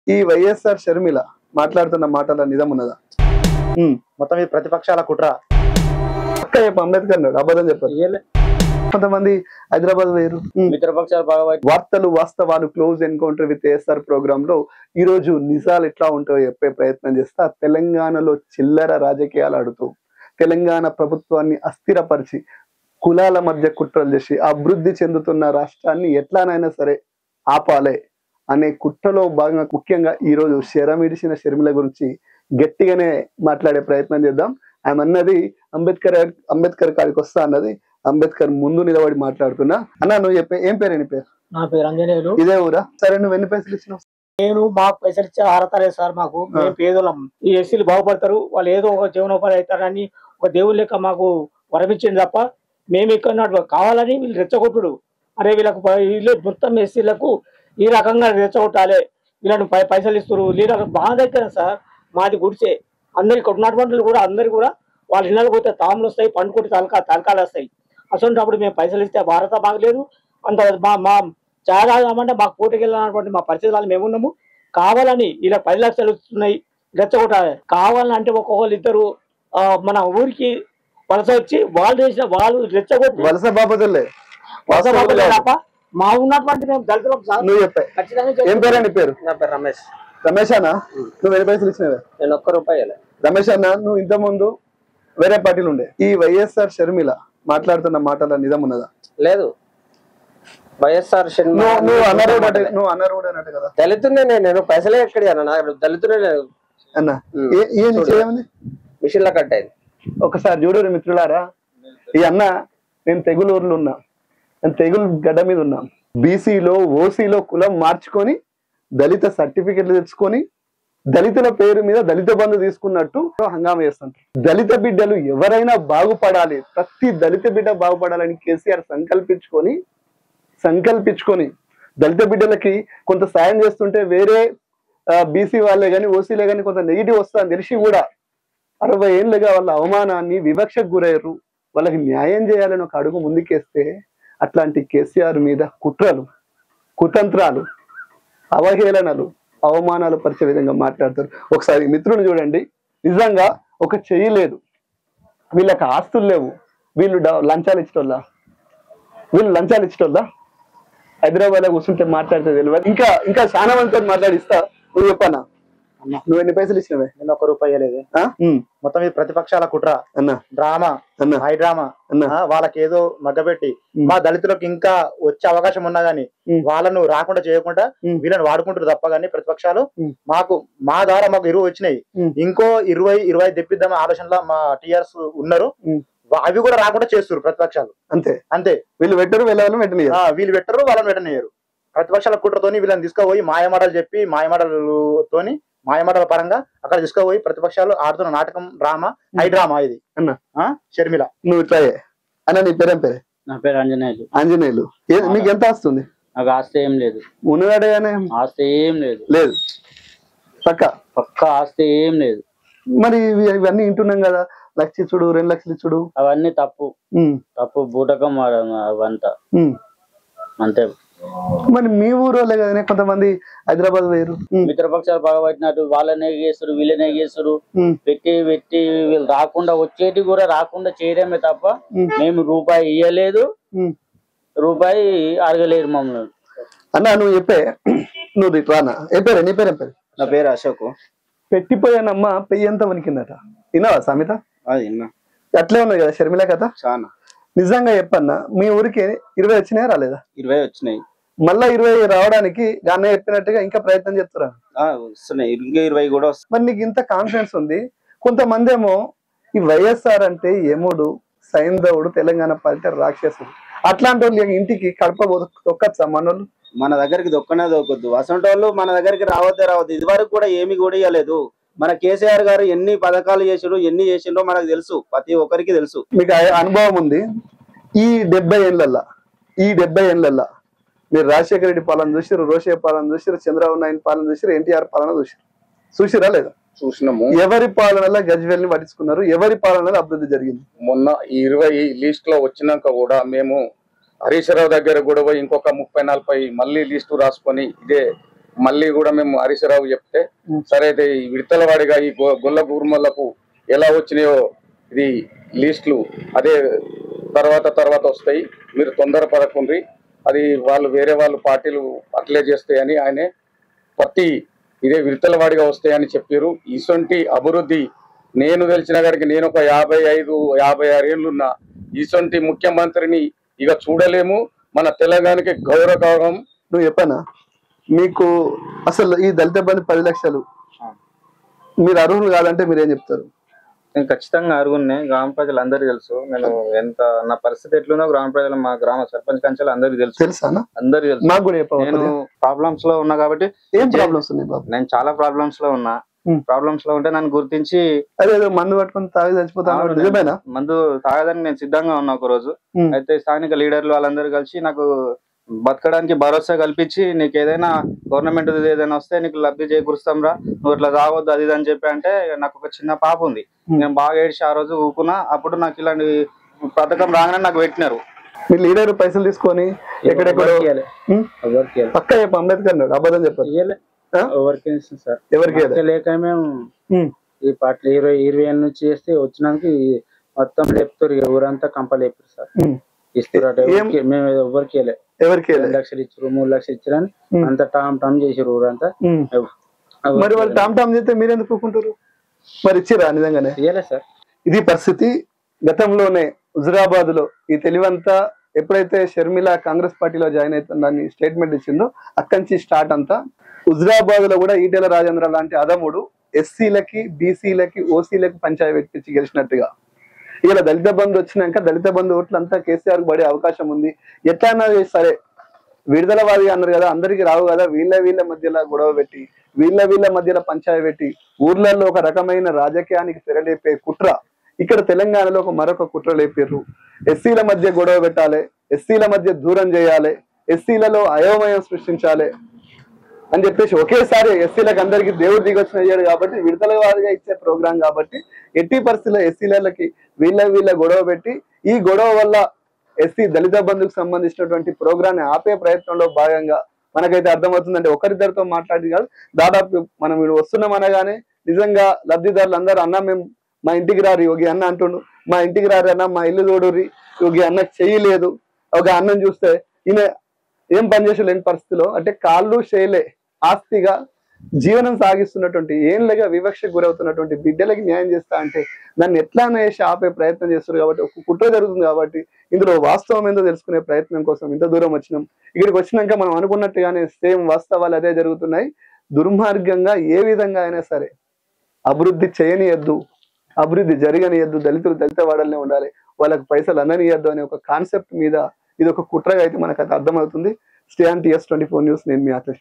ఈ వైఎస్ఆర్ షర్మిల మాట్లాడుతున్న మాటల నిజం ఉన్నదా ఉమ్, మొత్తం ఈ ప్రతిపక్షాల కుట్ర పక్క చెప్పు అంబేద్కర్ అన్నాడు అబద్ధం చెప్పారు కొంతమంది హైదరాబాద్ వేరు ఉమ్. మిత్రపక్షాలు బాగా వార్తలు వాస్తవాలు close encounter with ASR program లో ఈ రోజు నిజాలు ఎట్లా ఉంటాయో చెప్పే ప్రయత్నం చేస్తా తెలంగాణలో చిల్లర రాజకీయాలు ఆడుతూ తెలంగాణ ప్రభుత్వాన్ని అస్థిరపరిచి కులాల మధ్య కుట్రలు చేసి అభివృద్ధి చెందుతున్న రాష్ట్రాన్ని ఎట్లానైనా సరే ఆపాలే అనే కుట్రలో భాగంగా ముఖ్యంగా ఈ రోజు శరమిడిసిన షర్మిల గురించి గట్టిగానే మాట్లాడే ప్రయత్నం చేద్దాం ఆమె అన్నది అంబేద్కర్ అంబేద్కర్ కాడికి వస్తా అన్నది అంబేద్కర్ ముందు నిలబడి మాట్లాడుతున్నా అన్న నువ్వు చెప్పే ఏం పేరు నీ పేరు నా పేరు అంజనేయులు ఇదే ఊరా సరే నువ్వు ఎన్ని పైసలు ఇచ్చినావు నేను మాకు పైసలు ఇచ్చే అర్హత లేదు సార్ మాకు మేము పేదోళ్ళం ఈ ఎస్సీలు బాగుపడతారు వాళ్ళు ఏదో ఒక జీవనోపాధి అవుతారని ఒక దేవుడి లెక్క మాకు వరమిచ్చింది తప్ప మేము ఇక్కడ కావాలని వీళ్ళు రెచ్చగొట్టుడు అరే వీళ్ళకు ప- వీళ్ళు మొత్తం ఎస్సీలకు ఈ రకంగా రెచ్చగొట్టాలి వీళ్ళని పై పైసలు ఇస్తారు వీళ్ళకి బాధ అవుతుంది సార్ మాది గుడిసే అందరి ఇక్కడ ఉన్నటువంటి వాళ్ళు కూడా అందరు కూడా వాళ్ళ ఇళ్ళకి పోతే తాములు వస్తాయి పండుకుంటే తలకా తలకాలు వస్తాయి అసలు మేము పైసలు ఇస్తే భారత బాగలేదు అంత మా మా చాలా అంటే మాకు పోటీకి వెళ్ళినటువంటి మా పరిస్థితులు మేము ఉన్నాము కావాలని ఇలా పది లక్షలు ఇస్తున్నాయి రెచ్చగొట్టాలి కావాలని అంటే ఒక్కొక్కరు ఇద్దరు ఆ, మన ఊరికి వలస వచ్చి వాళ్ళు చేసిన వాళ్ళు రెచ్చగొట్టి వలస బాపతులే వలస పోతే తప్ప మా ఉన్నటువంటి మేము దళితులకు సా- నువ్వు చెప్పే ఖచ్చితంగా ఏం పేరు నీ పేరు నా పేరు రమేష్ రమేష్ అన్న నువ్వు ఎన్ని పైసలు ఇచ్చినవే నేను ఒక్క రూపాయి రమేష్ అన్న నువ్వు ఇంత ముందు వేరే పార్టీలు ఉండే ఈ వైఎస్ఆర్ షర్మిల మాట్లాడుతున్న మాటల నిజం ఉన్నదా లేదు వైఎస్ఆర్ నువ్వు నువ్వు అనర్హుడు అంటే నువ్వు అనర్హుడు అన్నట్టు కదా దళితున్నే నేను నేను పైసలే ఎక్కడి అన్న నాకు దళితుడే నేను అన్న ఉమ్. ఏ- ఏ నీ చూడు. చేయమంది మిషన్ లో కట్ అయింది ఒకసారి చూడు మిత్రులారా ఈ అన్న నేను తెగులూరులో ఉన్నా నేను తెగులు గడ్డ మీద ఉన్నా బీసీలో ఓసీలో కులం మార్చుకొని దళిత సర్టిఫికెట్లు తెచ్చుకొని దళితుల పేరు మీద దళిత బంధు తీసుకున్నట్టు హంగామా చేస్తుంటారు దళిత బిడ్డలు ఎవరైనా బాగుపడాలి ప్రతి దళిత బిడ్డ బాగుపడాలని కేసీఆర్ సంకల్పించుకొని సంకల్పించుకొని దళిత బిడ్డలకి కొంత సాయం చేస్తుంటే వేరే బీసీ వాళ్ళే కానీ ఓసీలే కానీ కొంత నెగిటివ్ వస్తుందని తెలిసి కూడా అరవై ఏళ్ళుగా వాళ్ళ అవమానాన్ని వివక్షకు గురయ్యారు వాళ్ళకి న్యాయం చేయాలని ఒక అడుగు ముందుకేస్తే అట్లాంటి కేసీఆర్ మీద కుట్రలు కుతంత్రాలు అవహేళనలు అవమానాలు పరిచే విధంగా మాట్లాడతారు ఒకసారి మిత్రులు చూడండి నిజంగా ఒక చెయ్యి లేదు వీళ్ళకి ఆస్తులు లేవు వీళ్ళు డ- లంచాలు ఇచ్చటోళ్ళ వీళ్ళు లంచాలు ఇచ్చటోళ్ళ హైదరాబాద్ లో కూర్చుంటే మాట్లాడితే తెలియదు ఇంకా ఇంకా చాలా మందితో మాట్లాడిస్తా నువ్వు చెప్పన్నా నువ్వు ఎన్ని పైసలు ఇచ్చినవే నేను ఒక్క రూపాయి ఇవ్వలేదు ఆ? ఉమ్, మొత్తం ఈ ప్రతిపక్షాల కుట్ర అన్న డ్రామా అన్న హై డ్రామా అన్న ఆ, వాళ్ళకి ఏదో మగ్గబెట్టి ఉమ్. మా దళితులకు ఇంకా వచ్చే అవకాశం ఉన్నా గానీ ఉమ్. వాళ్ళను రాకుండా చేయకుండా ఉమ్. వీళ్ళని వాడుకుంటారు తప్ప గానీ ప్రతిపక్షాలు ఉమ్. మాకు మా ద్వారా మాకు ఇరువు వచ్చినాయి ఉమ్. ఇంకో ఇరవై ఇరవై తెప్పిద్దాం ఆలోచనలో మా టీఆర్స్ ఉన్నారు ఉమ్. వా- అవి కూడా రాకుండా చేస్తారు ప్రతిపక్షాలు అంతే అంతే వీళ్ళు పెట్టరు వెళ్ళాలని పెట్టనియరు ఆ, వీళ్ళు పెట్టరు వాళ్ళని పెట్టనియరు ప్రతిపక్షాల కుట్రతోని వీళ్ళని తీసుకుపోయి మాయమాటలు చెప్పి మాయమాటలతోని మాయమాటల పరంగా అక్కడ తీసుకుపోయి ప్రతిపక్షాలు ఆడుతున్న నాటకం డ్రామా హై డ్రామా ఇది అన్న. ఆ, షర్మిల నువ్వు ఇట్లా చేయి. అన్న నీ పేరేం పేరే నా పేరు అంజనేయులు ఆంజనేయులు ఏ- మీకు ఎంత వస్తుంది నాకు ఆస్తి ఏం లేదు ఉన్నదాడేగానే ఆస్తి ఏం లేదు లేదు పక్క పక్క ఆస్తి ఏం లేదు మరి ఇవి- ఇవన్నీ వింటున్నాం కదా లక్ష ఇచ్చుడు రెండు లక్షలు ఇచ్చుడు అవన్నీ తప్పు ఉమ్, తప్పు బూటకం వాడడం అవంతా ఉమ్. అంతే మరి మీ ఊరోళ్ళే కదనే కొంతమంది హైదరాబాద్ వేరు ఉమ్, మిత్రపక్షాలు బాగా పట్టినట్టు వాళ్ళనే చేస్తారు వీళ్ళనే చేస్తారు ఉమ్, పెట్టి పెట్టి వీళ్ళు రాకుండా వచ్చేటి కూడా రాకుండా చేయడమే తప్ప ఉమ్. మేము రూపాయి ఇయ్యలేదు ఉమ్. రూపాయి అడగలేరు మమ్మల్ని అన్న నువ్వు చెప్పే నువ్వు ఇటు రానా ఏ పేరే నీ పేరేం పేరు నా పేరు అశోక్ పెట్టిపోయానమ్మ పెయ్యి ఎంత వణికిందట విన్నావా సమిత అది విన్నా అట్లే ఉన్నది కదా షర్మిల కథ చాలా నిజంగా చెప్పన్నా మీ ఊరికి ఇరవై వచ్చినాయా రాలేదా ఇరవై వచ్చినాయి మళ్ళా ఇరవై రావడానికి గానే చెప్పినట్టుగా ఇంకా ప్రయత్నం చేస్తురా ఆ, వస్తున్నాయి ఇంకా ఇరవై కూడా వస్తున్నాయి మరి నీకు ఇంత కాన్ఫిడెన్స్ ఉంది కొంతమంది ఏమో ఈ వైఎస్ఆర్ అంటే యముడు సైంధవుడు తెలంగాణ పార్టీ రాక్షసుడు అట్లాంటి వాళ్ళు ఇంటికి కడప తొక్కచ్చా మనోళ్ళు మన దగ్గరికి దొక్కనే దొక్కొద్దు అసంటి వాళ్ళు మన దగ్గరికి రావద్దే రావద్దు ఇది వరకు కూడా ఏమి కూడా ఇవ్వలేదు మన కేసీఆర్ గారు ఎన్ని పథకాలు చేసిండ్రు ఎన్ని చేసిండ్రో మనకు తెలుసు ప్రతి ఒక్కరికి తెలుసు మీకు ఆ అనుభవం ఉంది ఈ డెబ్బై ఏళ్ళల్లా ఈ డెబ్బై ఏళ్ళల్లా మీరు రాజశేఖర రెడ్డి పాలన చూసిరు రోషయ్య పాలన చూసిరు చంద్రబాబు నాయుడు పాలన చూసిరు ఎన్టీఆర్ పాలన చూసిరు చూసిరా లేదా చూసినాము ఎవరి పాలనలో గజ్వేల్ని పట్టించుకున్నారు ఎవరి పాలనలో అభివృద్ధి జరిగింది మొన్న ఈ ఇరవై లిస్ట్ లో వచ్చినాక కూడా మేము హరీశ్వరరావు దగ్గర కూడా పోయి ఇంకొక ముప్పై నలభై మళ్ళీ లిస్టు రాసుకొని ఇదే మళ్ళీ కూడా మేము హరీశ్రావు చెప్తే ఉం. సరే అయితే ఈ విడతలవాడిగా ఈ గొ- గొల్ల గురుమలకు ఎలా వచ్చినాయో ఇది లిస్టులు అదే తర్వాత తర్వాత వస్తాయి మీరు తొందరపడకుండ్రి అది వాళ్ళు వేరే వాళ్ళు పార్టీలు అట్లే చేస్తాయని ఆయనే ప్రతి ఇదే విడతలవాడిగా వస్తాయని చెప్పారు ఇసొంటి అభివృద్ధి నేను తెలిసిన కాడికి నేను ఒక యాభై ఐదు యాభై ఆరు ఏళ్ళున్నా ఇసొంటి ముఖ్యమంత్రిని ఇక చూడలేము మన తెలంగాణకి గౌరవం నువ్వు చెప్పనా మీకు అసలు ఈ దళిత బంధు పది లక్షలు మీరు అర్హులు కాదంటే మీరు ఏం చెప్తారు నేను ఖచ్చితంగా అరుగునే గ్రామ ప్రజలు అందరికీ తెలుసు నేను ఎంత నా పరిస్థితి ఎట్లుందో గ్రామ ప్రజలు మా గ్రామ సర్పంచ్ కంచెలు అందరికీ తెలుసు తెలుసానా అందరికీ తెలుసు నాకు కూడా నేను చెప్పవాలి ప్రాబ్లమ్స్ లో ఉన్నా కాబట్టి ఏం ప్రాబ్లమ్స్ ఉన్నాయి బాబు నేను చాలా ప్రాబ్లమ్స్ లో ఉన్నా Hmm. ప్రాబ్లమ్స్ లో ఉంటే నన్ను గుర్తించి అదే ఏదో మందు పట్టుకొని తాగి చచ్చిపోతాను అవును, నిజమేనా మందు తాగడానికి నేను సిద్ధంగా ఉన్నా ఒక రోజు Hmm. అయితే స్థానిక లీడర్లు వాళ్ళందరూ కలిసి నాకు బతకడానికి భరోసా కల్పించి నీకు ఏదైనా గవర్నమెంట్ ఏదైనా వస్తే నీకు లబ్ధి చేకూరుస్తాం రా నువ్వు ఇట్లా తాగొద్దు అది ఇది అని చెప్పి అంటే నాకు ఒక చిన్న పాప ఉంది Hmm. నేను బాగా ఏడ్చి ఆ రోజు ఊకున్నా అప్పుడు నాకు ఇలాంటి పథకం రాగానే నాకు పెట్టినారు మీ లీడర్ పైసలు తీసుకొని ఎక్కడెక్కడో ఎవరికి ఇయ్యలే. ఉం? ఎవరికి ఇయ్యలే. పక్క చెప్పు అంబేద్కర్ అన్నాడు అబద్ధం చెప్పారు ఇయ్యలే. ఆ? ఎవరికి ఇస్తాం సార్ ఎవరికి ఇయ్యలే? మాకే లేక మేము ఉం. ఈ పాటలు ఇరవై ఇరవై ఏళ్ళ నుంచి చేస్తే వచ్చినాక ఈ మొత్తం లేపుతారు ఇక ఊరంతా కంప లేపారు సార్ ఉం. ఇస్తారట ఏం- ఎవరికి- మేము ఎవరికి ఇయ్యలే. ఎవరికి ఇయ్యలే? రెండు లక్షలు ఇచ్చారు మూడు లక్షలు ఇచ్చారని ఉం. అంత టామ్ టామ్ చేసారు ఊరంతా ఉం. ఎవరికి మరి వాళ్ళు టామ్ టామ్ చేస్తే మీరు ఎందుకు కూకుంటారు మరి ఇచ్చిరా నిజంగానే ఇయ్యలే సార్ ఇది పరిస్థితి గతంలోనే హుజురాబాద్ లో ఈ తెలివంతా ఎప్పుడైతే షర్మిల కాంగ్రెస్ పార్టీలో జాయిన్ అవుతుందని స్టేట్మెంట్ ఇచ్చిందో అక్కడి నుంచి స్టార్ట్ అంతా హుజురాబాద్ లో కూడా ఈటెల రాజేంద్ర లాంటి అదముడు ఎస్సీలకి బీసీలకి ఓసీలకి పంచాయతీ పెట్టించి గెలిచినట్టుగా ఇలా దళిత బంధు వచ్చినాక దళిత బంధు ఓట్లు అంతా కేసీఆర్ పడే అవకాశం ఉంది ఎట్లా సరే విడుదలవాది అన్నారు కదా అందరికి రావు కదా వీళ్ళ వీళ్ళ మధ్యలో గొడవ పెట్టి వీళ్ళ వీళ్ళ మధ్యలో పంచాయతీ పెట్టి ఊర్లలో ఒక రకమైన రాజకీయానికి తెరలేపే కుట్ర ఇక్కడ తెలంగాణలో ఒక మరొక కుట్ర లేపారు ఎస్సీల మధ్య గొడవ పెట్టాలి ఎస్సీల మధ్య దూరం చేయాలి ఎస్సీలలో అయోమయం సృష్టించాలి అని చెప్పేసి ఒకేసారి ఎస్సీలకు అందరికి దేవుడు దిగొచ్చిన అయ్యాడు కాబట్టి విడుదల వారిగా ఇచ్చే ప్రోగ్రాం కాబట్టి ఎట్టి పరిస్థితుల్లో ఎస్సీలకి వీళ్ళ వీళ్ళ గొడవ పెట్టి ఈ గొడవ వల్ల ఎస్సీ దళిత బంధుకు సంబంధించినటువంటి ప్రోగ్రామ్ ని ఆపే ప్రయత్నంలో భాగంగా మనకైతే అర్థమవుతుందంటే ఒకరిద్దరితో మాట్లాడి కాదు దాదాపు మనం వీడు వస్తున్నాం అనగానే నిజంగా లబ్ధిదారులు అందరూ అన్న మేము మా ఇంటికి రారు యోగి అన్న అంటుండు మా ఇంటికి రారు అన్న మా ఇల్లు చూడుర్రి యోగి అన్నకు చేయలేదు ఒక అన్నం చూస్తే ఈయన ఏం పనిచేసలేని పరిస్థితిలో అంటే కాళ్ళు చేయలే ఆస్తిగా జీవనం సాగిస్తున్నటువంటి ఏళ్ళగా వివక్షకు గురవుతున్నటువంటి బిడ్డలకి న్యాయం చేస్తా అంటే దాన్ని ఎట్లా చేసి ఆపే ప్రయత్నం చేస్తారు కాబట్టి ఒక కుట్ర జరుగుతుంది కాబట్టి ఇందులో వాస్తవం ఏందో తెలుసుకునే ప్రయత్నం కోసం ఇంత దూరం వచ్చినాం ఇక్కడికి వచ్చినాక మనం అనుకున్నట్టుగానే సేమ్ వాస్తవాలు అదే జరుగుతున్నాయి దుర్మార్గంగా ఏ విధంగా అయినా సరే అభివృద్ధి చేయనియద్దు అభివృద్ధి జరగనియద్దు దళితులు దళిత వాడలనే ఉండాలి వాళ్ళకి పైసలు అందనియద్దు అనే ఒక కాన్సెప్ట్ మీద ఇది ఒక కుట్రగా అయితే మనకు అది అర్థమవుతుంది stay on TS twenty four news నేను మీ ఆకర్ష్